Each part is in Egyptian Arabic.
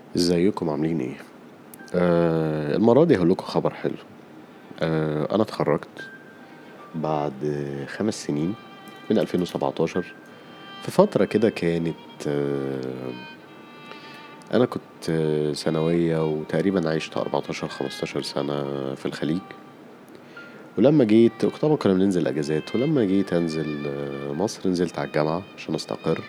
ازيكم عاملين ايه آه المرة دي هقول لكم خبر حلو آه انا اتخرجت بعد خمس سنين من 2017 في فترة كده كانت آه انا كنت آه، ثانوية وتقريبا عشت 14 15 سنة في الخليج ولما جيت طبعا كنا بننزل اجازات ولما جيت انزل آه، مصر نزلت على الجامعة عشان استقر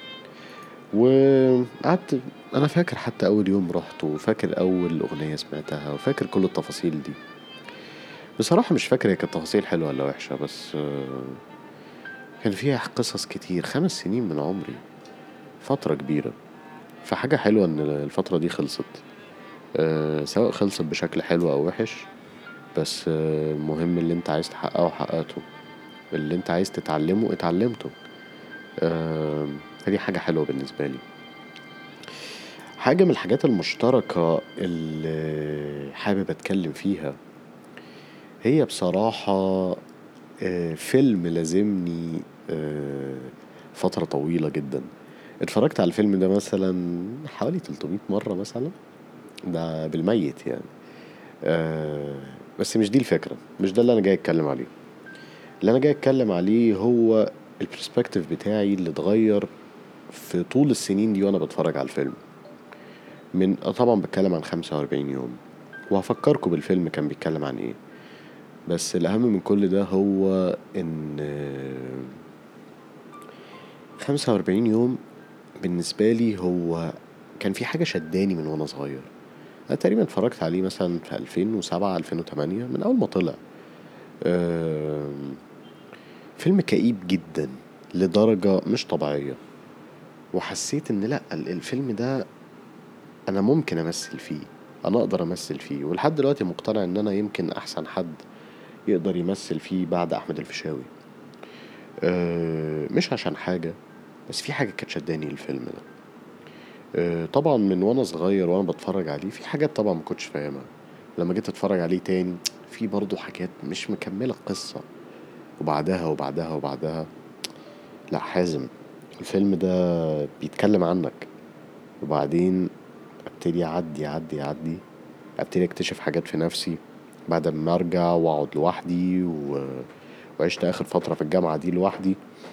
وقعدت انا فاكر حتى اول يوم رحت وفاكر اول اغنية سمعتها وفاكر كل التفاصيل دي بصراحة مش فاكر هي كانت تفاصيل حلوة ولا وحشة بس آه، كان فيها قصص كتير خمس سنين من عمري فترة كبيرة فحاجة حلوة ان الفترة دي خلصت آه، سواء خلصت بشكل حلو او وحش بس آه، المهم اللي انت عايز تحققه حققته اللي انت عايز تتعلمه اتعلمته آه، فدي حاجة حلوة بالنسبة لي حاجة من الحاجات المشتركة اللي حابب أتكلم فيها هي بصراحة آه، فيلم لازمني آه، فترة طويلة جدا اتفرجت على الفيلم ده مثلا حوالي 300 مرة مثلا ده بالميت يعني آه، بس مش دي الفكرة مش ده اللي أنا جاي أتكلم عليه اللي أنا جاي أتكلم عليه هو البرسبكتيف بتاعي اللي اتغير في طول السنين دي وأنا بتفرج على الفيلم من طبعا بتكلم عن 45 يوم وهفكركم بالفيلم كان بيتكلم عن ايه بس الأهم من كل ده هو إن خمسة وأربعين يوم بالنسبة لي هو كان في حاجة شداني من وأنا صغير أنا تقريبا اتفرجت عليه مثلا في ألفين وسبعة ألفين وتمانية من أول ما طلع آم، فيلم كئيب جدا لدرجة مش طبيعية وحسيت إن لأ ال- الفيلم ده أنا ممكن أمثل فيه أنا أقدر أمثل فيه ولحد دلوقتي مقتنع إن أنا يمكن أحسن حد يقدر يمثل فيه بعد أحمد الفيشاوي أه مش عشان حاجة بس في حاجة كانت شداني الفيلم ده أه طبعا من وانا صغير وانا بتفرج عليه في حاجات طبعا ما كنتش فاهمها لما جيت اتفرج عليه تاني في برضه حاجات مش مكملة القصة وبعدها وبعدها وبعدها لا حازم الفيلم ده بيتكلم عنك وبعدين ابتدي اعدي اعدي اعدي ابتدي اكتشف حاجات في نفسي بعد ما ارجع واقعد لوحدي و... وعشت اخر فترة في الجامعة دي لوحدي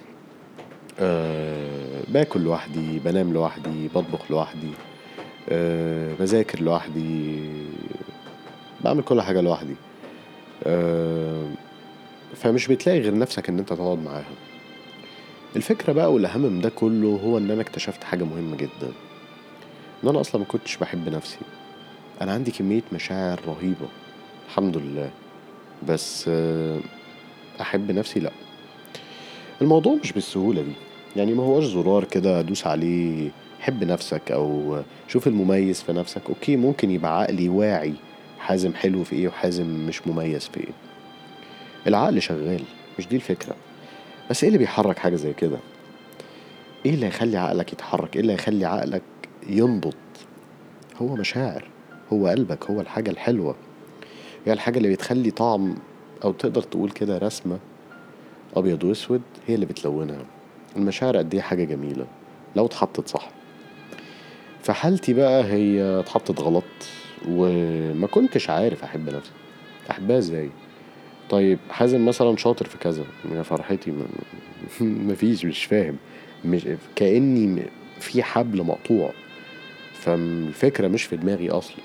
أه باكل لوحدي بنام لوحدي بطبخ لوحدي أه بذاكر لوحدي بعمل كل حاجة لوحدي أه فمش بتلاقي غير نفسك ان انت تقعد معاها الفكرة بقى والأهم من ده كله هو إن أنا اكتشفت حاجة مهمة جدا إن أنا أصلا ما كنتش بحب نفسي أنا عندي كمية مشاعر رهيبة الحمد لله بس آه، أحب نفسي لأ الموضوع مش بالسهولة دي يعني ما هوش زرار كده دوس عليه حب نفسك أو شوف المميز في نفسك أوكي ممكن يبقى عقلي واعي حازم حلو في إيه وحازم مش مميز في إيه العقل شغال مش دي الفكرة بس إيه اللي بيحرك حاجة زي كده إيه اللي هيخلي عقلك يتحرك إيه اللي هيخلي عقلك ينبض هو مشاعر هو قلبك هو الحاجة الحلوة هي الحاجة اللي بتخلي طعم أو تقدر تقول كده رسمة أبيض وأسود هي اللي بتلونها المشاعر قد إيه حاجة جميلة لو اتحطت صح فحالتي بقى هي اتحطت غلط وما كنتش عارف أحب نفسي أحبها إزاي طيب حازم مثلا شاطر في كذا يا فرحتي م- مفيش مش فاهم مش كأني م- في حبل مقطوع فالفكرة مش في دماغي أصلا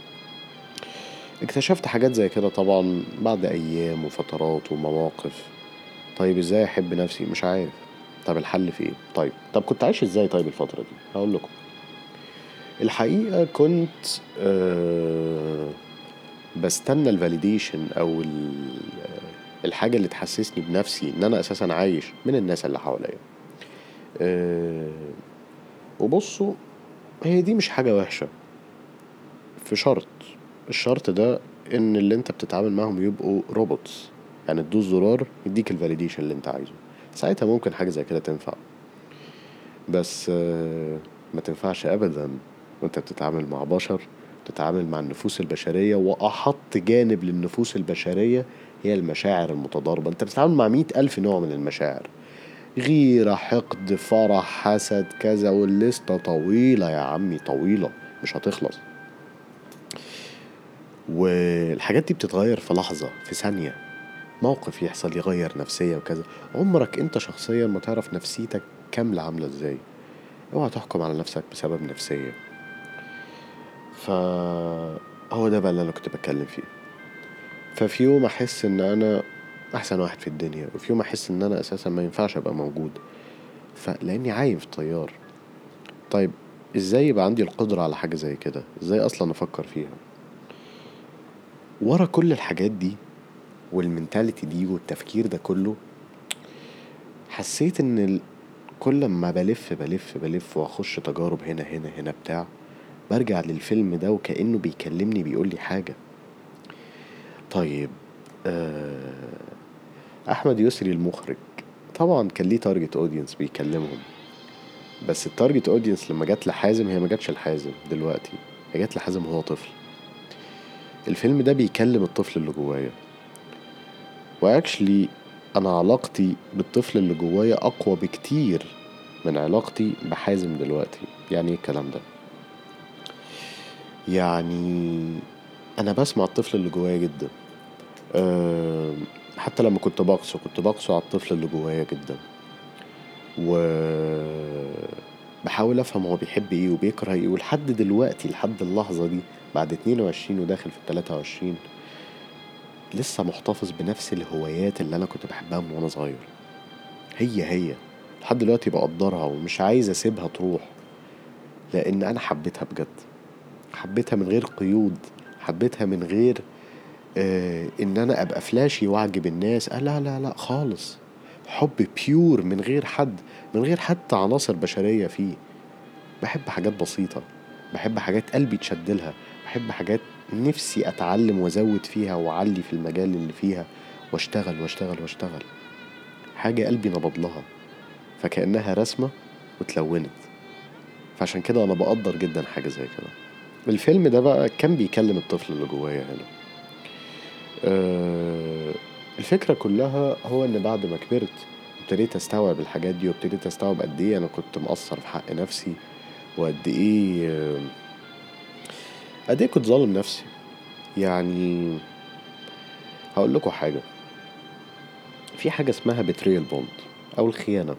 اكتشفت حاجات زي كده طبعا بعد أيام وفترات ومواقف طيب ازاي أحب نفسي مش عارف طب الحل في ايه طيب طب كنت عايش ازاي طيب الفترة دي هقول لكم الحقيقة كنت آه بستنى الفاليديشن او ال- الحاجة اللي تحسسني بنفسي ان انا اساسا عايش من الناس اللي حواليا آه وبصوا هي دي مش حاجة وحشة في شرط الشرط ده ان اللي انت بتتعامل معاهم يبقوا روبوتس يعني تدوس زرار يديك الفاليديشن اللي انت عايزه ساعتها ممكن حاجة زي كده تنفع بس آه، ما تنفعش ابدا وانت بتتعامل مع بشر بتتعامل مع النفوس البشرية واحط جانب للنفوس البشرية هي المشاعر المتضاربة انت بتتعامل مع مئة الف نوع من المشاعر غيرة حقد فرح حسد كذا والليستة طويلة يا عمي طويلة مش هتخلص والحاجات دي بتتغير في لحظة في ثانية موقف يحصل يغير نفسية وكذا عمرك انت شخصيا ما تعرف نفسيتك كاملة عاملة ازاي اوعى تحكم على نفسك بسبب نفسية فهو ده بقى اللي انا كنت بتكلم فيه ففي يوم احس ان انا احسن واحد في الدنيا وفي يوم احس ان انا اساسا ما ينفعش ابقى موجود فلاني عايم في الطيار طيب ازاي يبقى عندي القدرة على حاجة زي كده ازاي اصلا افكر فيها ورا كل الحاجات دي والمنتاليتي دي والتفكير ده كله حسيت ان ال... كل ما بلف بلف بلف واخش تجارب هنا هنا هنا بتاع برجع للفيلم ده وكأنه بيكلمني بيقول لي حاجة طيب آه احمد يسري المخرج طبعا كان ليه تارجت اودينس بيكلمهم بس التارجت اودينس لما جت لحازم هي ما جاتش لحازم دلوقتي هي جت لحازم وهو طفل الفيلم ده بيكلم الطفل اللي جوايا واكشلي انا علاقتي بالطفل اللي جوايا اقوى بكتير من علاقتي بحازم دلوقتي يعني ايه الكلام ده يعني انا بسمع الطفل اللي جوايا جدا أه حتى لما كنت بقسو كنت بقسو على الطفل اللي جوايا جدا و بحاول افهم هو بيحب ايه وبيكره ايه ولحد دلوقتي لحد اللحظة دي بعد 22 وداخل في 23 لسه محتفظ بنفس الهوايات اللي انا كنت بحبها من وانا صغير هي هي لحد دلوقتي بقدرها ومش عايز اسيبها تروح لان انا حبيتها بجد حبيتها من غير قيود حبيتها من غير آه ان انا ابقى فلاشي واعجب الناس آه لا لا لا خالص حب بيور من غير حد من غير حتى عناصر بشرية فيه بحب حاجات بسيطة بحب حاجات قلبي تشدلها بحب حاجات نفسي اتعلم وازود فيها واعلي في المجال اللي فيها واشتغل واشتغل واشتغل حاجة قلبي نبض لها فكأنها رسمة واتلونت فعشان كده انا بقدر جدا حاجة زي كده الفيلم ده بقى كان بيكلم الطفل اللي جوايا هنا أه الفكرة كلها هو ان بعد ما كبرت ابتديت استوعب الحاجات دي وابتديت استوعب قد ايه انا كنت مقصر في حق نفسي وقد ايه آه، قد ايه كنت ظالم نفسي يعني هقول لكم حاجة في حاجة اسمها بتريال بوند او الخيانة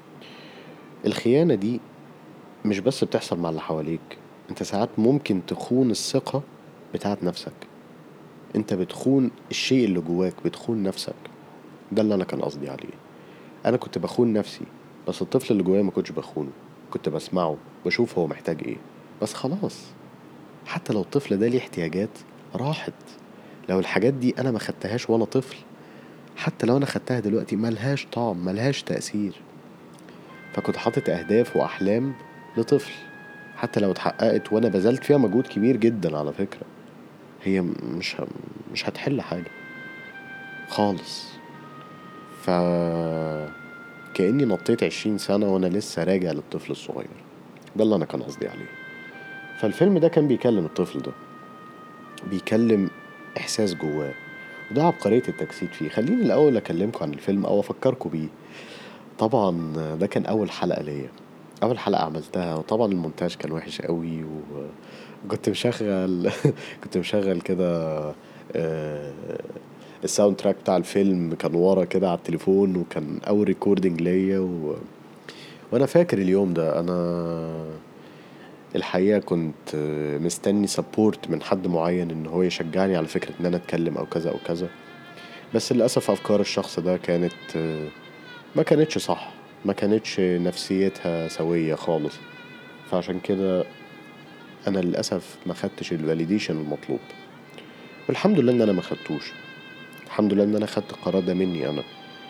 الخيانة دي مش بس بتحصل مع اللي حواليك انت ساعات ممكن تخون الثقة بتاعت نفسك انت بتخون الشيء اللي جواك بتخون نفسك ده اللي انا كان قصدي عليه انا كنت بخون نفسي بس الطفل اللي جوايا ما كنتش بخونه كنت بسمعه بشوف هو محتاج ايه بس خلاص حتى لو الطفل ده ليه احتياجات راحت لو الحاجات دي انا ما خدتهاش وانا طفل حتى لو انا خدتها دلوقتي ملهاش طعم ملهاش تأثير فكنت حاطط اهداف واحلام لطفل حتى لو اتحققت وانا بذلت فيها مجهود كبير جدا على فكرة هي مش ه- مش هتحل حاجة خالص ف كأني نطيت عشرين سنة وأنا لسه راجع للطفل الصغير ده اللي أنا كان قصدي عليه فالفيلم ده كان بيكلم الطفل ده بيكلم إحساس جواه وده عبقرية التجسيد فيه خليني الأول أكلمكم عن الفيلم أو أفكركم بيه طبعا ده كان أول حلقة ليا أول حلقة عملتها وطبعا المونتاج كان وحش قوي وكنت مشغل كنت مشغل كده آه، الساوند تراك بتاع الفيلم كان ورا كده على التليفون وكان أول ريكوردنج ليا و... وأنا فاكر اليوم ده أنا الحقيقة كنت آه، مستني سبورت من حد معين إن هو يشجعني على فكرة إن أنا أتكلم أو كذا أو كذا بس للأسف أفكار الشخص ده كانت آه، ما كانتش صح ما كانتش نفسيتها سوية خالص فعشان كده أنا للأسف ما خدتش الفاليديشن المطلوب والحمد لله إن أنا ما خدتوش الحمد لله إن أنا خدت القرار ده مني أنا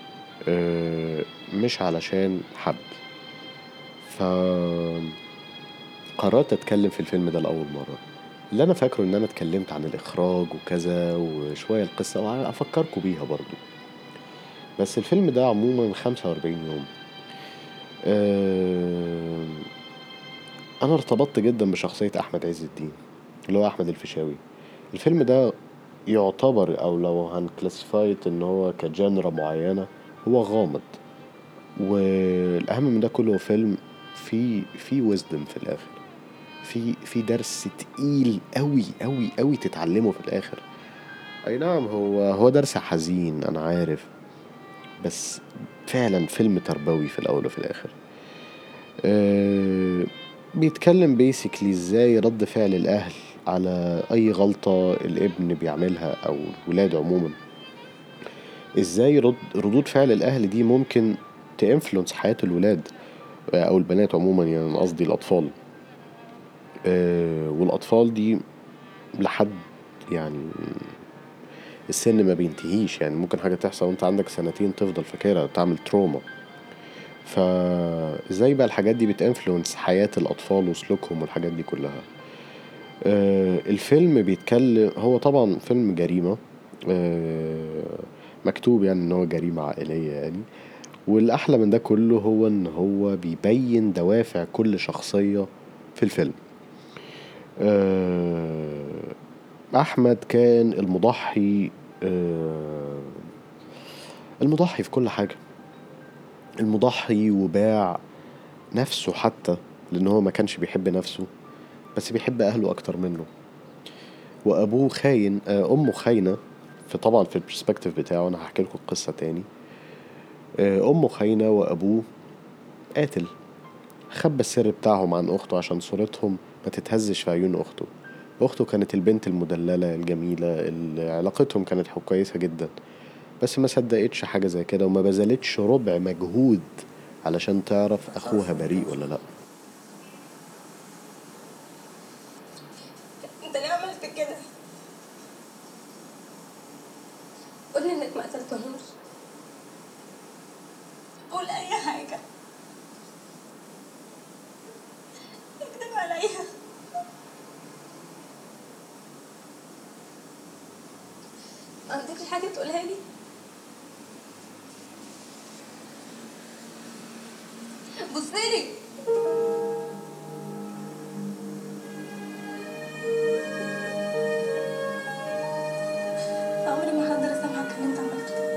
أه مش علشان حد ف قررت اتكلم في الفيلم ده لاول مره اللي انا فاكره ان انا اتكلمت عن الاخراج وكذا وشويه القصه وافكركم بيها برضو بس الفيلم ده عموما 45 يوم أه انا ارتبطت جدا بشخصيه احمد عز الدين اللي هو احمد الفيشاوي الفيلم ده يعتبر او لو هنكلاسيفايت ان هو كجنرا معينه هو غامض والاهم من ده كله هو فيلم فيه فيه ويزدم في الاخر في في درس تقيل قوي قوي قوي تتعلمه في الاخر اي نعم هو هو درس حزين انا عارف بس فعلا فيلم تربوي في الاول وفي الاخر أه بيتكلم بيسكلي ازاي رد فعل الاهل على اي غلطة الابن بيعملها او الولاد عموما ازاي رد ردود فعل الاهل دي ممكن تانفلونس حياة الولاد او البنات عموما يعني أنا قصدي الاطفال أه والاطفال دي لحد يعني السن ما بينتهيش يعني ممكن حاجة تحصل وانت عندك سنتين تفضل فاكرها تعمل تروما فازاي بقى الحاجات دي بتانفلونس حياة الأطفال وسلوكهم والحاجات دي كلها آه، الفيلم بيتكلم هو طبعا فيلم جريمة آه، مكتوب يعني ان هو جريمة عائلية يعني والأحلى من ده كله هو ان هو بيبين دوافع كل شخصية في الفيلم آه، أحمد كان المضحي المضحي في كل حاجة المضحي وباع نفسه حتى لأن هو ما كانش بيحب نفسه بس بيحب أهله أكتر منه وأبوه خاين آه، أمه خاينة في طبعا في البرسبكتيف بتاعه أنا هحكي لكم القصة تاني آه، أمه خاينة وأبوه قاتل خبى السر بتاعهم عن أخته عشان صورتهم ما تتهزش في عيون أخته أخته كانت البنت المدللة الجميلة اللي علاقتهم كانت كويسة جدا بس ما صدقتش حاجة زي كده وما بذلتش ربع مجهود علشان تعرف أخوها بريء ولا لأ انت ليه عملت كده قولي انك ما قتلتهمش قول اي حاجة اكدب عليا ما عندكش حاجة تقولها لي بصيلي عمري ما هقدر اسامحك على اللي انت عملته ده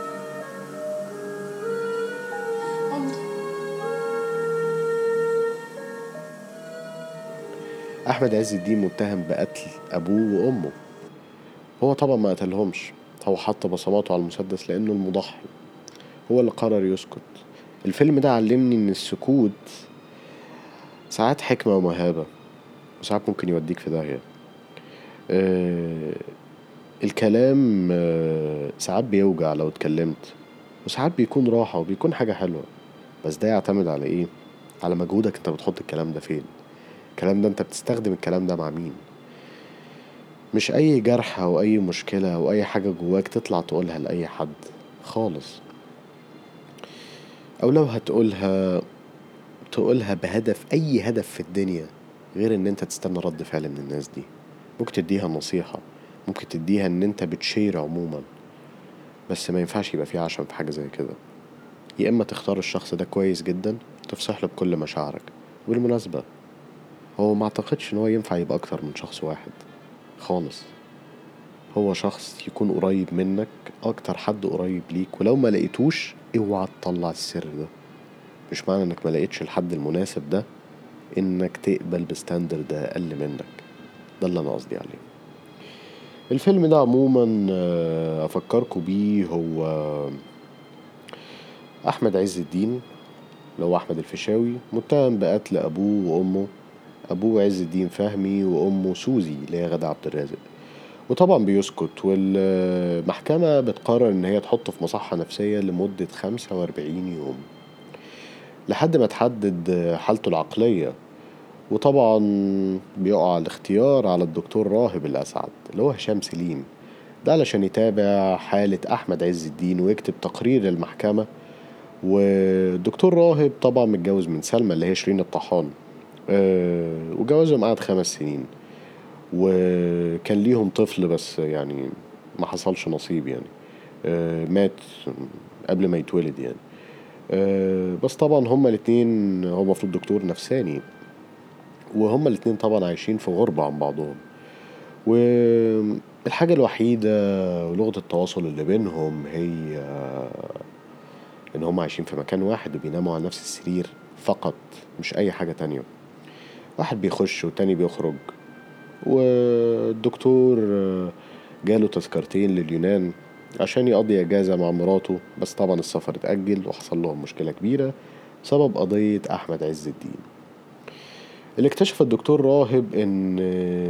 عمري أحمد عز الدين متهم بقتل أبوه وأمه هو طبعا ما قتلهمش هو حط بصماته على المسدس لأنه المضحي هو اللي قرر يسكت الفيلم ده علمني إن السكوت ساعات حكمة ومهابة وساعات ممكن يوديك في داهية آه الكلام آه ساعات بيوجع لو اتكلمت وساعات بيكون راحة وبيكون حاجة حلوة بس ده يعتمد على ايه على مجهودك انت بتحط الكلام ده فين الكلام ده انت بتستخدم الكلام ده مع مين مش اي جرح او اي مشكلة او اي حاجة جواك تطلع تقولها لأي حد خالص او لو هتقولها تقولها بهدف اي هدف في الدنيا غير ان انت تستنى رد فعل من الناس دي ممكن تديها نصيحة ممكن تديها ان انت بتشير عموما بس ما ينفعش يبقى في عشم في حاجة زي كده يا اما تختار الشخص ده كويس جدا تفصح له بكل مشاعرك وبالمناسبة هو ما اعتقدش ان هو ينفع يبقى اكتر من شخص واحد خالص هو شخص يكون قريب منك اكتر حد قريب ليك ولو ما لقيتوش اوعى تطلع السر ده مش معنى انك ما لقيتش الحد المناسب ده انك تقبل بستاندرد اقل منك ده اللي انا قصدي عليه الفيلم ده عموما آه، افكركوا بيه هو احمد عز الدين اللي هو احمد الفيشاوي متهم بقتل ابوه وامه ابوه عز الدين فهمي وامه سوزي اللي هي غادة عبد الرازق وطبعا بيسكت والمحكمة بتقرر ان هي تحطه في مصحة نفسية لمدة خمسة واربعين يوم لحد ما تحدد حالته العقلية وطبعا بيقع الاختيار على الدكتور راهب الأسعد اللي هو هشام سليم ده علشان يتابع حالة أحمد عز الدين ويكتب تقرير للمحكمة والدكتور راهب طبعا متجوز من سلمى اللي هي شيرين الطحان أه وجوازهم قعد خمس سنين وكان ليهم طفل بس يعني ما حصلش نصيب يعني أه مات قبل ما يتولد يعني أه بس طبعا هما الاتنين هو المفروض دكتور نفساني وهما الاتنين طبعا عايشين في غربة عن بعضهم والحاجة الوحيدة ولغة التواصل اللي بينهم هي ان هما عايشين في مكان واحد وبيناموا على نفس السرير فقط مش اي حاجة تانية واحد بيخش والتاني بيخرج والدكتور آه، جاله تذكرتين لليونان عشان يقضي اجازة مع مراته بس طبعا السفر اتأجل وحصل لهم مشكلة كبيرة بسبب قضية أحمد عز الدين اللي اكتشف الدكتور راهب ان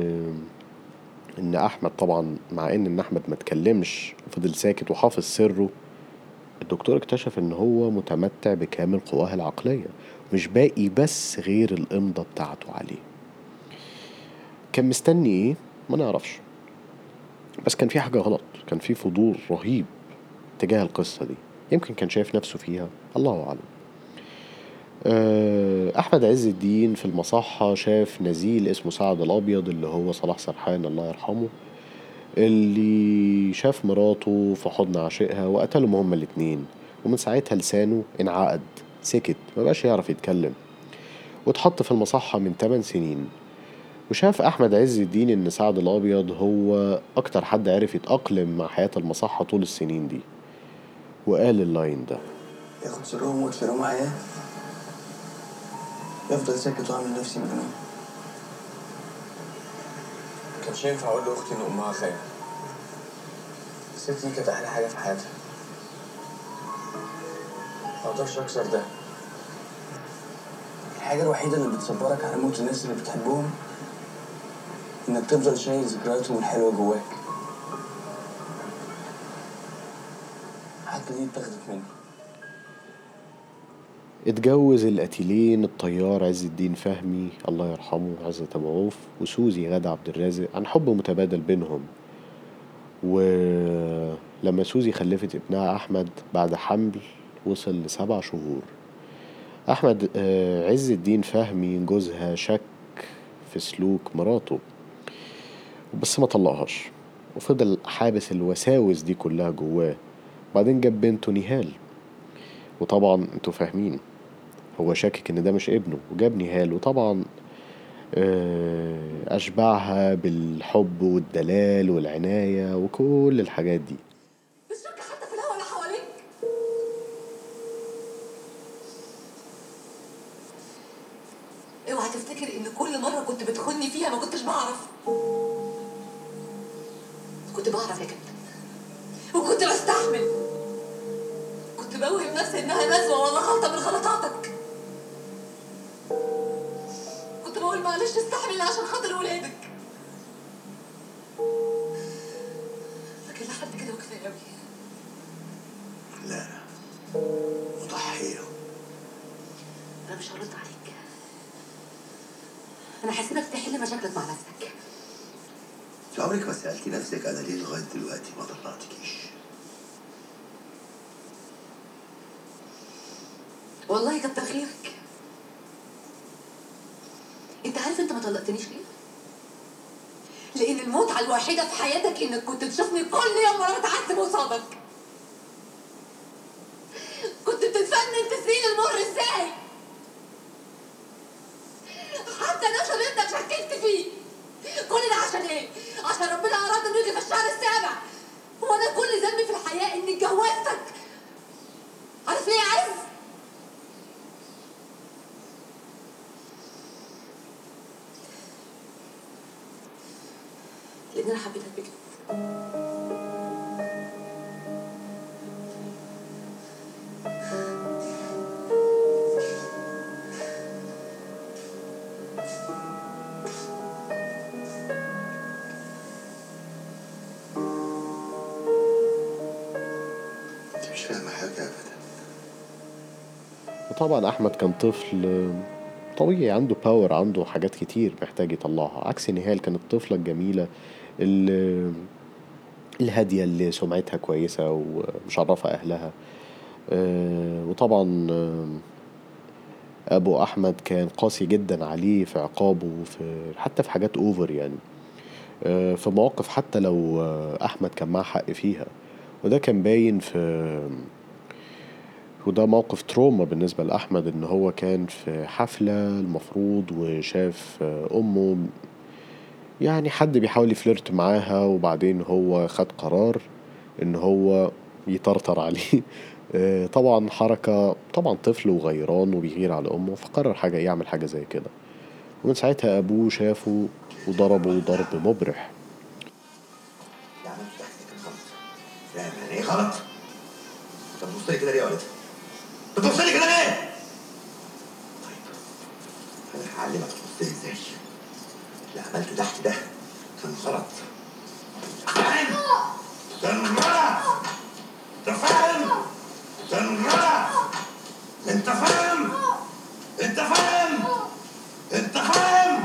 ان احمد طبعا مع ان ان احمد ما اتكلمش وفضل ساكت وحافظ سره الدكتور اكتشف ان هو متمتع بكامل قواه العقلية مش باقي بس غير الامضة بتاعته عليه كان مستني ايه ما نعرفش بس كان في حاجة غلط كان في فضول رهيب تجاه القصة دي يمكن كان شايف نفسه فيها الله أعلم آه، أحمد عز الدين في المصحة شاف نزيل اسمه سعد الأبيض اللي هو صلاح سرحان الله يرحمه اللي شاف مراته في حضن عشقها وقتلهم هما الاتنين ومن ساعتها لسانه انعقد سكت مبقاش يعرف يتكلم واتحط في المصحة من 8 سنين وشاف أحمد عز الدين إن سعد الأبيض هو أكتر حد عرف يتأقلم مع حياة المصحة طول السنين دي وقال اللاين ده ياخد سرهم ويدفنوا معايا يفضل ساكت واعمل نفسي مجنون ما كانش ينفع اقول لاختي ان امها خاينه الست دي كانت احلى حاجه في حياتها ما اقدرش اكسر ده الحاجه الوحيده اللي بتصبرك على موت الناس اللي بتحبهم انك تفضل شايل ذكرياتهم الحلوه جواك حتى دي اتاخدت مني اتجوز القتيلين الطيار عز الدين فهمي الله يرحمه عزت أبو عوف وسوزي غادة عبد الرازق عن حب متبادل بينهم ولما سوزي خلفت ابنها أحمد بعد حمل وصل لسبع شهور أحمد آه، عز الدين فهمي جوزها شك في سلوك مراته بس ما طلقهاش وفضل حابس الوساوس دي كلها جواه بعدين جاب بنته نهال وطبعا انتوا فاهمين هو شاكك ان ده مش ابنه وجاب نهال وطبعا آه، اشبعها بالحب والدلال والعناية وكل الحاجات دي مش شك حتى في الهوا اللي حواليك اوعى تفتكر ان كل مره كنت بتخوني فيها ما كنتش بعرف كنت بعرف يا كابتن وكنت بستحمل كنت بوهم نفسي انها نزوه ولا غلطه من غلطاتك كنت بقول معلش استحمل عشان خاطر ولادك لكن لحد كده وكفايه قوي لا مضحيه انا مش هرد عليك انا هسيبك تحل مشاكلك مع نفسك انت عمرك ما سألتي نفسك أنا ليه لغاية دلوقتي ما طلعتكيش؟ والله كتر خيرك انت عارف انت ما طلقتنيش ليه لان المتعه الوحيده في حياتك انك كنت تشوفني كل يوم وانا بتعذب قصادك كنت بتتفنن تسرين المهر ازاي حتى نفس بنتك شككت فيه كل ده عشان ايه عشان ربنا اراد انه يجي في الشهر السابع وانا كل ذنبي في الحياه اني اتجوزتك عارف ليه يا عز لان انا حبيتك بجد انت مش فاهمة حاجة أبدا وطبعا أحمد كان طفل طبيعي عنده باور عنده حاجات كتير محتاج يطلعها عكس نهال كانت الطفلة الجميلة اللي الهادية اللي سمعتها كويسة ومش عرفها أهلها آه، وطبعا آه، أبو أحمد كان قاسي جدا عليه في عقابه وفي حتى في حاجات أوفر يعني آه، في مواقف حتى لو آه، أحمد كان معاه حق فيها وده كان باين في وده موقف تروما بالنسبة لأحمد إن هو كان في حفلة المفروض وشاف آه، أمه يعني حد بيحاول يفلرت معاها وبعدين هو خد قرار إن هو يطرطر عليه آه، طبعا حركة طبعا طفل وغيران وبيغير على أمه فقرر حاجة يعمل حاجة زي كده ومن ساعتها أبوه شافه وضربه ضرب مبرح يعني انت كان غلط فاهم يعني ايه غلط؟ طب بص لي كده ليه يا ولد؟ طب بص لي كده ليه؟ طيب انا هعلمك تبص لي ازاي اللي عملته تحت ده كان غلط فاهم؟ كان غلط انت فاهم؟ كان غلط انت فاهم؟ انت فاهم؟ انت فاهم؟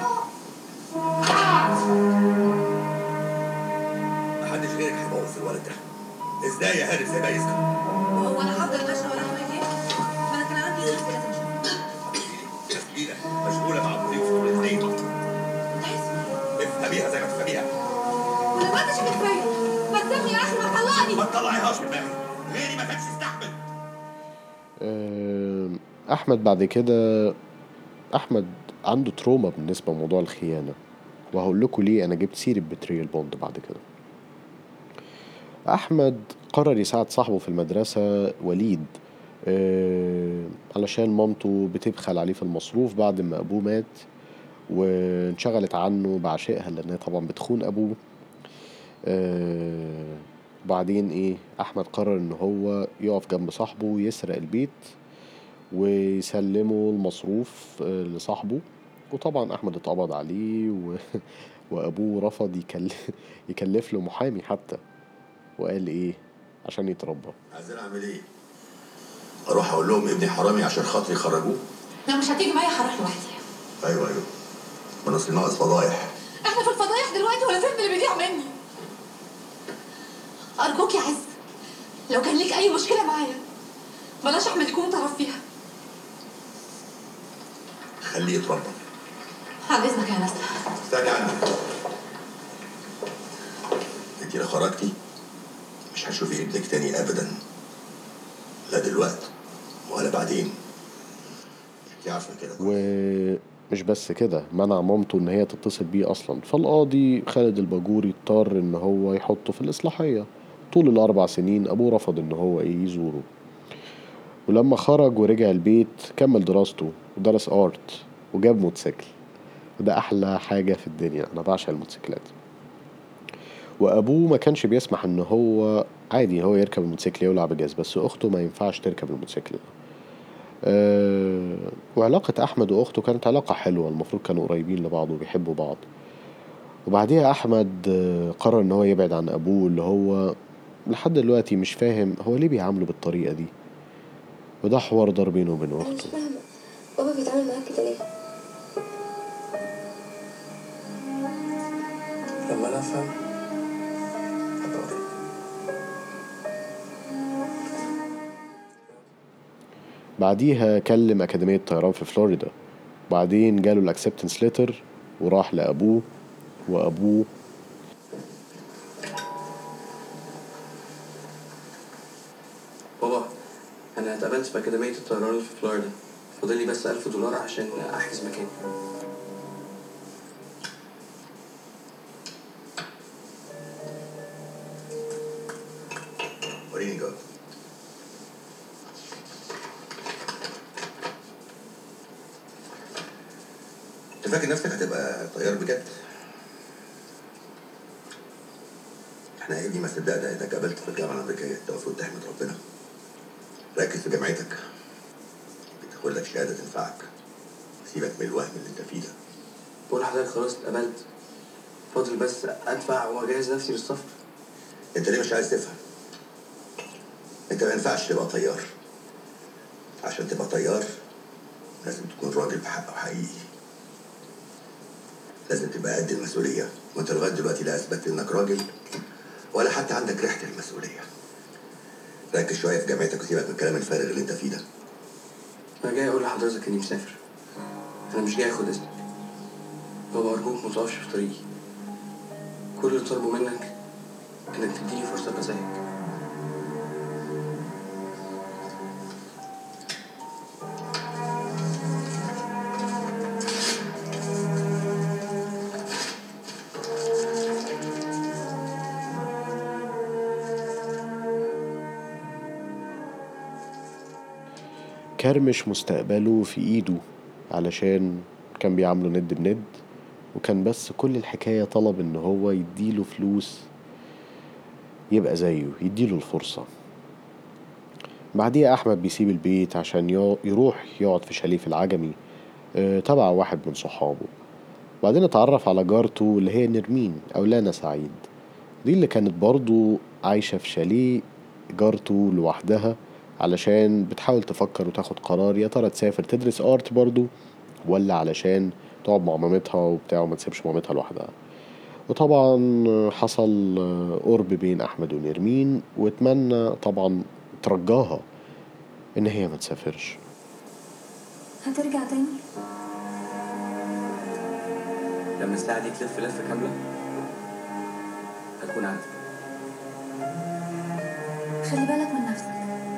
محدش غيرك هيبوظ الولد ده ازاي يا هارب سايبها يسكت هو انا هفضل ماشيه ورا احمد ليه؟ ما انا كان عندي ناس لازم اشوفها ناس كبيرة مشغولة مع مدير في الاثنين افهميها زي ما تفهميها ولا ما انتش كفايه ما تسيبني يا اخي ما تطلقني ما تطلعيهاش من دماغي غيري ما كانش يستحمل آم، أحمد بعد كده أحمد عنده تروما بالنسبة لموضوع الخيانة وهقول لكم ليه أنا جبت سيرة بتريال بوند بعد كده أحمد قرر يساعد صاحبه في المدرسة وليد آه، علشان مامته بتبخل عليه في المصروف بعد ما أبوه مات وانشغلت عنه بعشقها لأنها طبعا بتخون أبوه آه، وبعدين ايه احمد قرر ان هو يقف جنب صاحبه ويسرق البيت ويسلمه المصروف آه، لصاحبه وطبعا احمد اتقبض عليه و... وابوه رفض يكلف يكلف له محامي حتى وقال ايه عشان يتربى عايزين اعمل ايه؟ اروح اقول لهم ابني حرامي عشان خاطري يخرجوه؟ لو مش هتيجي معايا هروح لوحدي ايوه ايوه ما اصل ناقص فضايح احنا في الفضايح دلوقتي ولا فيلم اللي بيضيع مني ارجوك يا عز لو كان ليك اي مشكله معايا بلاش احمد يكون طرف فيها خليه يتربى على اذنك يا ناس استني عني انت لو خرجتي مش هتشوفي ابنك تاني ابدا لا دلوقتي ولا بعدين انت عارفه كده ومش بس كده منع مامته ان هي تتصل بيه اصلا فالقاضي خالد الباجوري اضطر ان هو يحطه في الاصلاحية طول الاربع سنين ابوه رفض ان هو ايه يزوره ولما خرج ورجع البيت كمل دراسته ودرس ارت وجاب موتوسيكل وده احلى حاجة في الدنيا انا بعشق الموتوسيكلات وابوه ما كانش بيسمح ان هو عادي هو يركب الموتوسيكل يولع بجاز بس اخته ما ينفعش تركب الموتوسيكل أه وعلاقة أحمد وأخته كانت علاقة حلوة المفروض كانوا قريبين لبعض وبيحبوا بعض وبعديها أحمد آه، قرر إن هو يبعد عن أبوه اللي هو لحد دلوقتي مش فاهم هو ليه بيعامله بالطريقة دي وده حوار دار بينه وبين انا مش أخته فاهمه بابا بيتعامل معاك كده ليه لما انا افهم هبقى اوريك بعديها كلم أكاديمية طيران في فلوريدا بعدين جاله الأكسبتنس ليتر وراح لأبوه وأبوه بابا انا اتقابلت في اكاديميه الطيران في فلوريدا فاضل لي بس 1000 دولار عشان احجز مكان وريني جواب انت فاكر نفسك هتبقى طيار بجد؟ احنا يا ابني ما صدقنا انك قابلت في الجامعه الامريكيه انت المفروض تحمد ربنا ركز في جامعتك بتاخد لك شهاده تنفعك سيبك من الوهم اللي انت فيه ده بقول لحضرتك خلاص اتقابلت فاضل بس ادفع واجهز نفسي للسفر انت ليه مش عايز تفهم انت ما ينفعش تبقى طيار عشان تبقى طيار لازم تكون راجل بحق وحقيقي لازم تبقى قد المسؤولية وانت لغاية دلوقتي لا اثبتت انك راجل ولا حتى عندك ريحة المسؤولية ركز شوية في جامعتك وسيبك من الكلام الفارغ اللي انت فيه ده انا جاي اقول لحضرتك اني مسافر انا مش جاي اخد اذنك بابا ارجوك ما تقفش في طريقي كل اللي طالبه منك انك تديني فرصه ابقى زيك كرمش مستقبله في ايده علشان كان بيعامله ند بند وكان بس كل الحكاية طلب ان هو يديله فلوس يبقى زيه يديله الفرصة بعديها أحمد بيسيب البيت عشان يو- يروح يقعد في شاليه في العجمي آه، تبع واحد من صحابه بعدين اتعرف على جارته اللي هي نرمين أو لانا سعيد دي اللي كانت برضو عايشة في شاليه جارته لوحدها علشان بتحاول تفكر وتاخد قرار يا ترى تسافر تدرس ارت برضو ولا علشان تقعد مع مامتها وبتاع وما تسيبش مامتها لوحدها وطبعا حصل قرب بين احمد ونرمين واتمنى طبعا ترجاها ان هي ما تسافرش هترجع تاني لما الساعة دي تلف لفة كاملة هتكون عندي خلي بالك من نفسك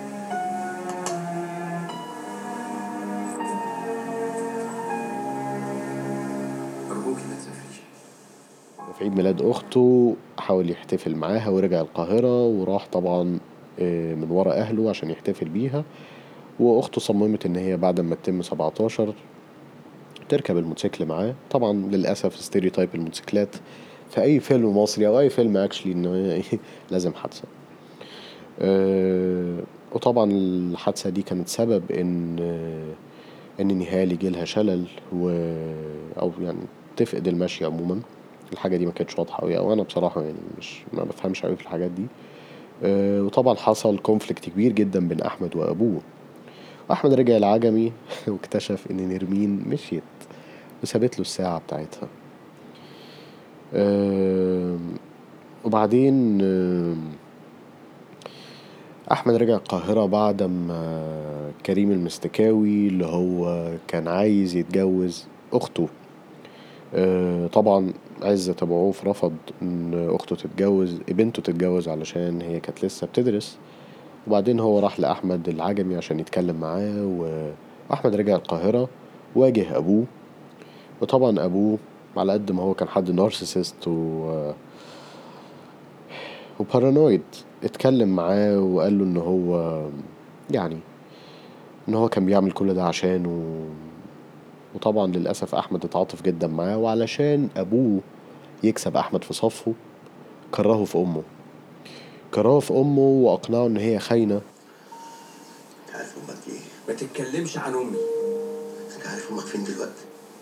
أرجوكي ما تسافريش في عيد ميلاد اخته حاول يحتفل معاها ورجع القاهرة وراح طبعا آه، من ورا اهله عشان يحتفل بيها واخته صممت ان هي بعد ما تتم 17 تركب الموتوسيكل معاه طبعا للاسف ستيريوتايب الموتوسيكلات في اي فيلم مصري او اي فيلم اكشلي انه هي لازم حادثه آه، وطبعا الحادثه دي كانت سبب ان آه، ان نهال يجيلها شلل و او يعني تفقد المشي عموما الحاجه دي ما كانتش واضحه قوي او انا بصراحه يعني مش ما بفهمش قوي في الحاجات دي آه، وطبعا حصل كونفليكت كبير جدا بين احمد وابوه احمد رجع العجمي واكتشف ان نرمين مشيت وسابت له الساعه بتاعتها آم، وبعدين آم، احمد رجع القاهره بعد ما كريم المستكاوي اللي هو كان عايز يتجوز اخته آه، طبعا عزت ابو عوف رفض ان اخته تتجوز بنته تتجوز علشان هي كانت لسه بتدرس وبعدين هو راح لاحمد العجمي عشان يتكلم معاه و- واحمد رجع القاهره واجه ابوه وطبعا ابوه على قد ما هو كان حد نارسيسست و وبارانويد اتكلم معاه وقال له ان هو يعني ان هو كان بيعمل كل ده عشانه وطبعا للأسف أحمد اتعاطف جدا معاه وعلشان أبوه يكسب أحمد في صفه كرهه في أمه كرهه في أمه وأقنعه إن هي خاينة انت عارف امك ايه؟ ما تتكلمش عن أمي انت عارف امك فين دلوقتي؟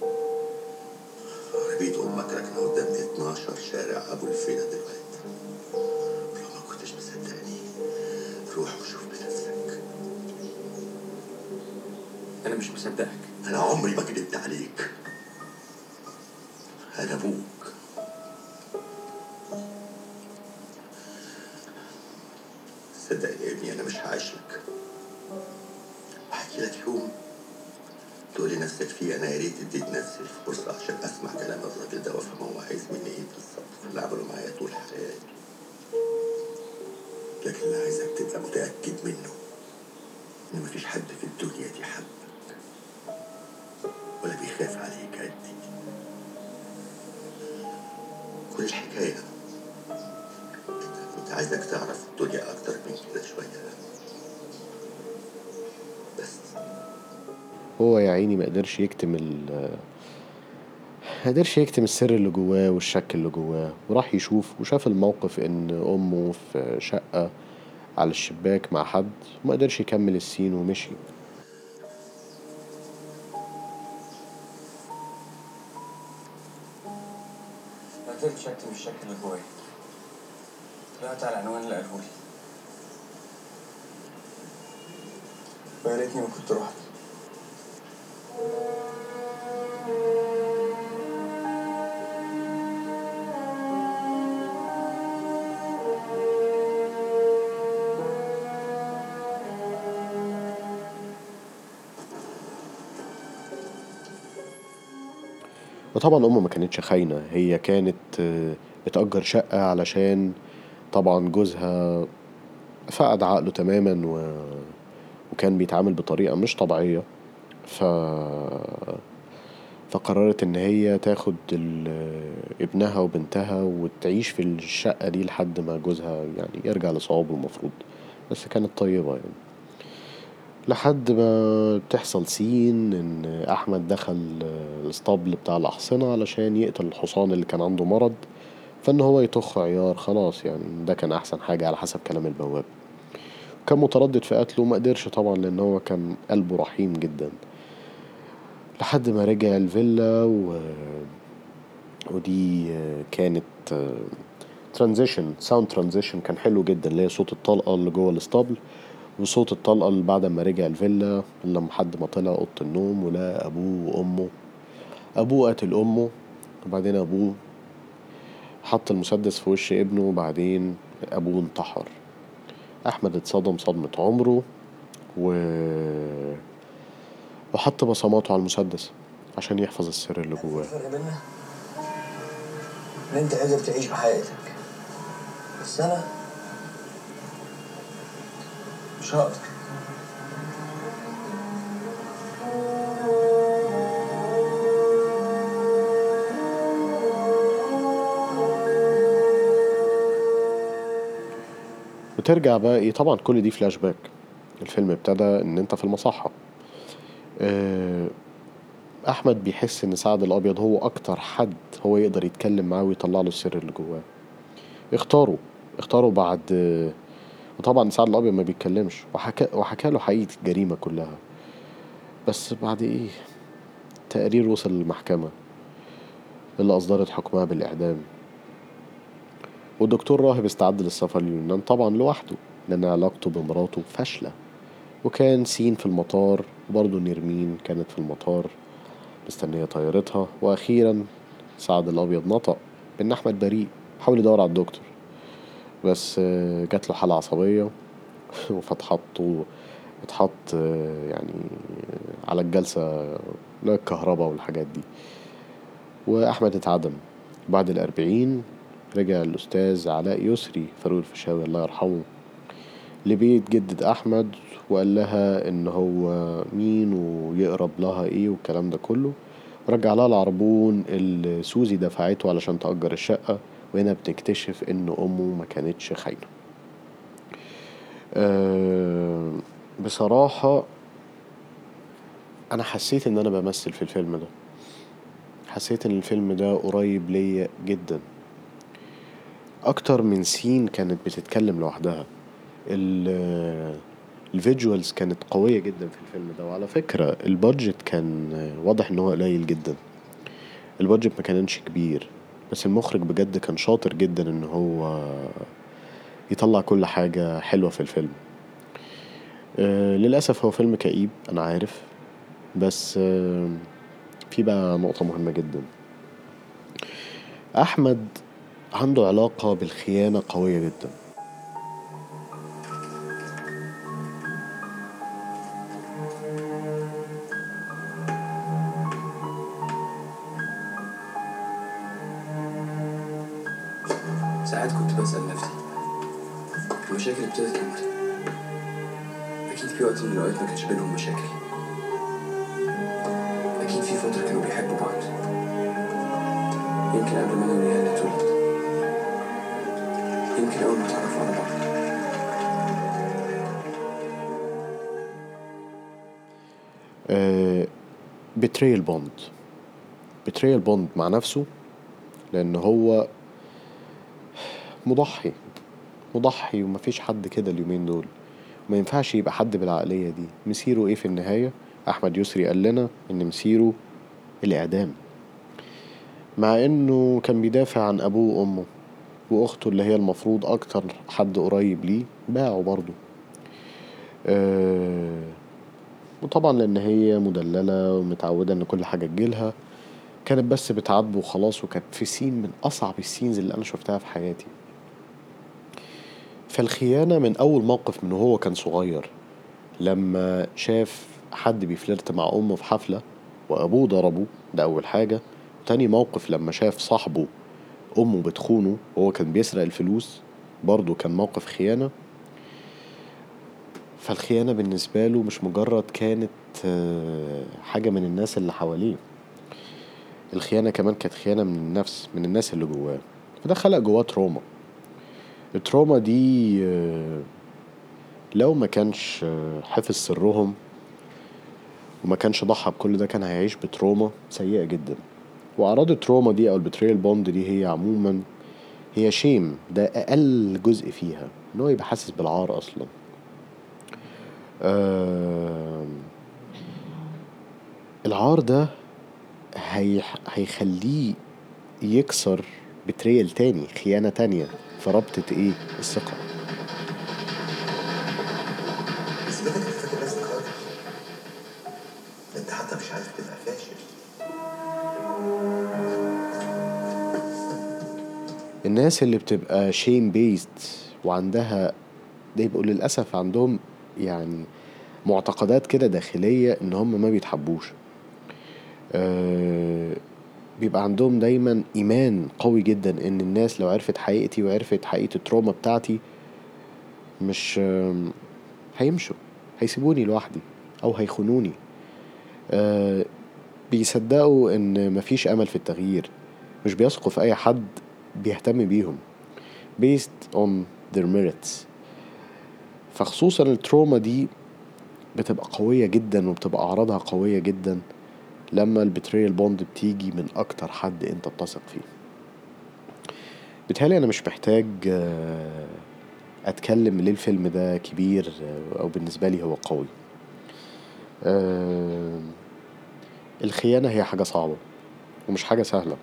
عربية امك راكنة قدام 12 شارع ابو الفيلة دلوقتي لو ما كنتش مصدقني روح وشوف بنفسك أنا مش مصدقك انا عمري ما كدبت عليك انا ابوك صدقني يا ابني انا مش هعيش لك احكي لك يوم تقول لنفسك فيه انا يا ريت اديت نفسي الفرصه عشان اسمع كلام الراجل ده وافهم هو عايز مني ايه بالظبط في اللي عمله معايا طول حياتي لكن اللي عايزك تبقى متاكد منه ان مفيش حد في الدنيا دي حبك ولا بيخاف عليك قدي كل الحكايه كنت عايزك تعرف الدنيا اكتر من كده شويه بس هو يا عيني ما قدرش يكتم ال ما قدرش يكتم السر اللي جواه والشك اللي جواه وراح يشوف وشاف الموقف ان امه في شقة على الشباك مع حد وما قدرش يكمل السين ومشي ما قدرتش أكتم الشك اللي جوايا طلعت على العنوان اللي قالهولي ويا ريتني ما كنت رحت وطبعا امه ما كانتش خاينة هي كانت آه، بتأجر شقة علشان طبعا جوزها فقد عقله تماما و... وكان بيتعامل بطريقة مش طبيعية ف فقررت ان هي تاخد ال- ابنها وبنتها وتعيش في الشقة دي لحد ما جوزها يعني يرجع لصوابه المفروض بس كانت طيبة يعني لحد ما بتحصل سين ان احمد دخل الاسطبل بتاع الاحصنة علشان يقتل الحصان اللي كان عنده مرض فان هو يطخ عيار خلاص يعني ده كان احسن حاجة على حسب كلام البواب كان متردد في قتله وما قدرش طبعا لان هو كان قلبه رحيم جدا لحد ما رجع الفيلا و... ودي كانت ترانزيشن ساوند ترانزيشن كان حلو جدا اللي هي صوت الطلقة اللي جوه الاسطبل وصوت الطلقة اللي بعد ما رجع الفيلا لما حد ما طلع أوضة النوم ولقى أبوه وأمه أبوه قتل أمه وبعدين أبوه حط المسدس في وش ابنه وبعدين أبوه انتحر أحمد اتصدم صدمة عمره و... وحط بصماته على المسدس عشان يحفظ السر اللي جواه الفرق بينا ان انت قادر تعيش بحياتك بس انا مش هقدر وترجع بقى ايه طبعا كل دي فلاش باك الفيلم ابتدى ان انت في المصحة آه، احمد بيحس ان سعد الابيض هو اكتر حد هو يقدر يتكلم معاه ويطلع له السر اللي جواه اختاره اختاره بعد آه، وطبعا سعد الابيض ما بيتكلمش وحكى وحكى له حقيقة الجريمة كلها بس بعد ايه تقرير وصل للمحكمة اللي اصدرت حكمها بالاعدام والدكتور راهب استعد للسفر لليونان طبعا لوحده لأن علاقته بمراته فاشلة وكان سين في المطار وبرضه نيرمين كانت في المطار مستنية طيارتها وأخيرا سعد الأبيض نطق بإن أحمد بريء حاول يدور على الدكتور بس آه، جات له حالة عصبية فاتحطوا اتحط آه، يعني آه، على الجلسة لا الكهرباء والحاجات دي وأحمد اتعدم بعد الأربعين رجع الأستاذ علاء يسري فاروق الفيشاوي الله يرحمه لبيت جدة أحمد وقال لها إن هو مين ويقرب لها إيه والكلام ده كله ورجع لها العربون اللي سوزي دفعته علشان تأجر الشقة وهنا بتكتشف إن أمه ما كانتش خاينة أه بصراحة أنا حسيت إن أنا بمثل في الفيلم ده حسيت إن الفيلم ده قريب ليا جدا اكتر من سين كانت بتتكلم لوحدها ال- الفيجوالز كانت قوية جدا في الفيلم ده وعلى فكرة البادجت كان واضح ان هو قليل جدا البادجت ما كانش كبير بس المخرج بجد كان شاطر جدا ان هو يطلع كل حاجة حلوة في الفيلم آه، للأسف هو فيلم كئيب أنا عارف بس آه، في بقى نقطة مهمة جدا أحمد عنده علاقة بالخيانة قوية جدا ساعات كنت بسأل نفسي المشاكل ابتدت امتى؟ أكيد في وقت من الأوقات ما كانش بينهم مشاكل أكيد في فترة كانوا بيحبوا بعض يمكن قبل ما أنا ونيهان نتولد يمكن أول ما اتعرفوا على بعض بتريل بوند بتريل بوند مع نفسه لأن هو مضحي مضحي ومفيش حد كده اليومين دول ما ينفعش يبقى حد بالعقلية دي مسيره ايه في النهاية أحمد يسري قال لنا إن مسيره الإعدام مع إنه كان بيدافع عن أبوه وأمه وأخته اللي هي المفروض أكتر حد قريب ليه باعه برضه آه وطبعا لأن هي مدللة ومتعودة إن كل حاجة تجيلها كانت بس بتعاتبه وخلاص وكانت في سين من أصعب السينز اللي أنا شفتها في حياتي فالخيانة من أول موقف من وهو كان صغير لما شاف حد بيفلرت مع أمه في حفلة وأبوه ضربه ده أول حاجة تاني موقف لما شاف صاحبه أمه بتخونه وهو كان بيسرق الفلوس برضه كان موقف خيانة فالخيانة بالنسبة له مش مجرد كانت آه، حاجة من الناس اللي حواليه الخيانة كمان كانت خيانة من النفس من الناس اللي جواه فده خلق جواه تروما التروما دي آه، لو ما كانش آه، حفظ سرهم وما كانش ضحى بكل ده كان هيعيش بتروما سيئة جدا وأعراض التروما دي أو البتريال بوند دي هي عموما هي شيم ده أقل جزء فيها إن هو يبقى حاسس بالعار أصلا آم، العار ده هي... هيخليه يكسر بتريال تاني خيانة تانية في رابطة ايه الثقة اثبتك انك فاكر نفسك قادر ده انت حتى مش عارف تبقى فاشل الناس اللي بتبقى شيم بيست وعندها ده يبقوا للأسف عندهم يعني معتقدات كده داخلية إن هم ما بيتحبوش آه بيبقى عندهم دايما إيمان قوي جدا إن الناس لو عرفت حقيقتي وعرفت حقيقة التروما بتاعتي مش آم، هيمشوا هيسيبوني لوحدي أو هيخونوني آه بيصدقوا إن مفيش أمل في التغيير مش بيثقوا في أي حد بيهتم بيهم based on their merits فخصوصا التروما دي بتبقى قوية جدا وبتبقى أعراضها قوية جدا لما البتريال بوند بتيجي من أكتر حد أنت بتثق فيه بالتالي أنا مش محتاج آه، أتكلم ليه الفيلم ده كبير آه، أو بالنسبة لي هو قوي آه، الخيانة هي حاجة صعبة ومش حاجة سهلة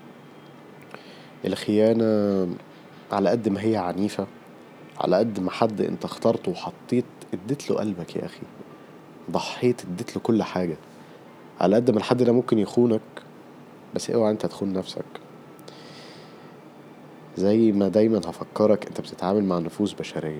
الخيانة على قد ما هي عنيفة على قد ما حد انت اخترته وحطيت اديت له قلبك يا اخي ضحيت اديت له كل حاجة على قد ما الحد ده ممكن يخونك بس اوعى انت تخون نفسك زي ما دايما هفكرك انت بتتعامل مع نفوس بشرية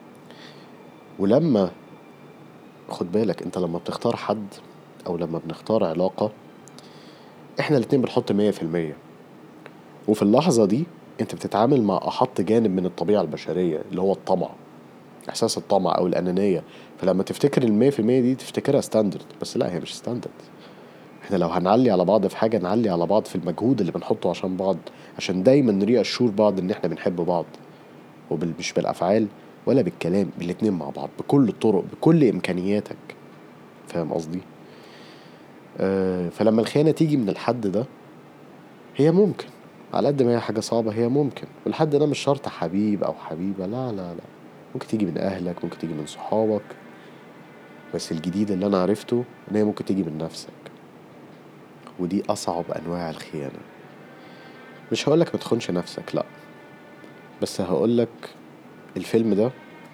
ولما خد بالك انت لما بتختار حد او لما بنختار علاقة احنا الاتنين بنحط مية في المية وفي اللحظة دي انت بتتعامل مع احط جانب من الطبيعة البشرية اللي هو الطمع احساس الطمع او الانانية فلما تفتكر المية في المية دي تفتكرها ستاندرد بس لا هي مش ستاندرد احنا لو هنعلي على بعض في حاجة نعلي على بعض في المجهود اللي بنحطه عشان بعض عشان دايما نريق الشور بعض ان احنا بنحب بعض ومش بالافعال ولا بالكلام بالاتنين مع بعض بكل الطرق بكل امكانياتك فاهم قصدي آه فلما الخيانة تيجي من الحد ده هي ممكن على قد ما هي حاجة صعبة هي ممكن والحد ده مش شرط حبيب أو حبيبة لا لا لا ممكن تيجي من أهلك ممكن تيجي من صحابك بس الجديد اللي أنا عرفته إن هي ممكن تيجي من نفسك ودي أصعب أنواع الخيانة مش هقولك ما تخونش نفسك لأ بس هقولك الفيلم ده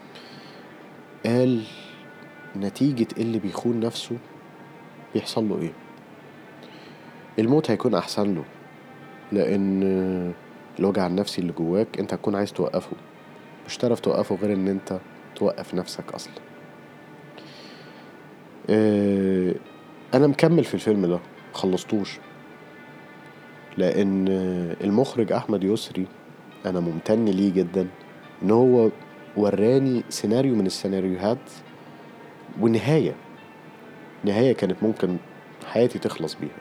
قال نتيجة اللي بيخون نفسه بيحصل له ايه الموت هيكون أحسن له لأن الوجع النفسي اللي جواك انت هتكون عايز توقفه مش هتعرف توقفه غير ان انت توقف نفسك اصلا آه، انا مكمل في الفيلم ده خلصتوش لان المخرج احمد يسري انا ممتن ليه جدا ان هو وراني سيناريو من السيناريوهات ونهاية نهاية كانت ممكن حياتي تخلص بيها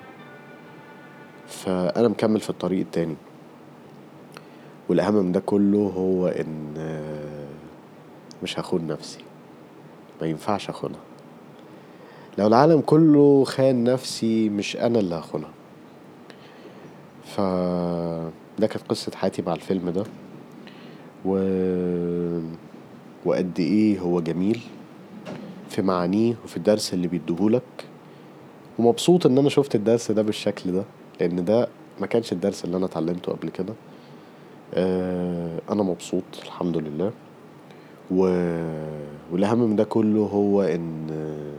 فأنا مكمل في الطريق التاني والأهم من ده كله هو إن آه، مش هخون نفسي ما ينفعش أخونها لو العالم كله خان نفسي مش أنا اللي هخونها ف ده كانت قصة حياتي مع الفيلم ده و... وقد ايه هو جميل في معانيه وفي الدرس اللي بيديهولك ومبسوط ان انا شفت الدرس ده بالشكل ده لان ده ما كانش الدرس اللي انا اتعلمته قبل كده آه انا مبسوط الحمد لله و... والاهم من ده كله هو ان آه،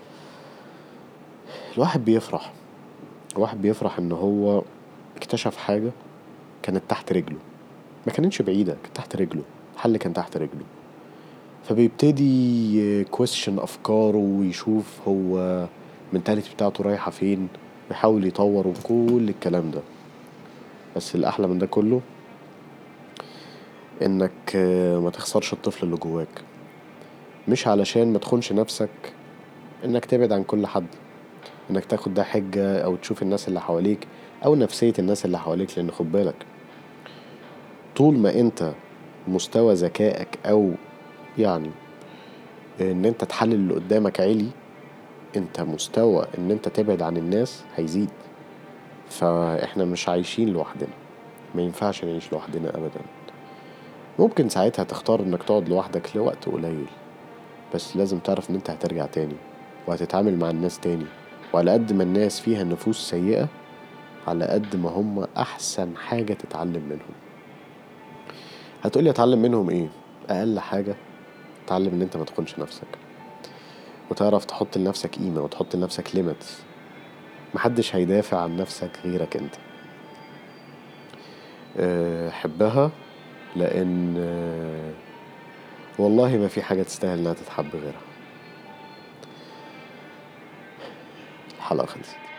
الواحد بيفرح الواحد بيفرح ان هو اكتشف حاجة كانت تحت رجله ما كانتش بعيدة كانت تحت رجله الحل كان تحت رجله فبيبتدي كويشن أفكاره ويشوف هو المنتاليتي بتاعته رايحة فين ويحاول يطور وكل الكلام ده بس الأحلى من ده كله إنك آه، ما تخسرش الطفل اللي جواك مش علشان ما تخونش نفسك إنك تبعد عن كل حد إنك تاخد ده حجة أو تشوف الناس اللي حواليك أو نفسية الناس اللي حواليك لأن خد بالك طول ما انت مستوى ذكائك او يعني ان انت تحلل اللي قدامك عالي انت مستوى ان انت تبعد عن الناس هيزيد فاحنا مش عايشين لوحدنا ما ينفعش نعيش لوحدنا ابدا ممكن ساعتها تختار انك تقعد لوحدك لوقت قليل بس لازم تعرف ان انت هترجع تاني وهتتعامل مع الناس تاني وعلى قد ما الناس فيها نفوس سيئة على قد ما هم احسن حاجة تتعلم منهم هتقولي اتعلم منهم ايه اقل حاجة اتعلم ان انت ما تخونش نفسك وتعرف تحط لنفسك قيمة وتحط لنفسك ليميتس محدش هيدافع عن نفسك غيرك انت أه، حبها لان أه، والله ما في حاجة تستاهل انها تتحب غيرها الحلقة خلصت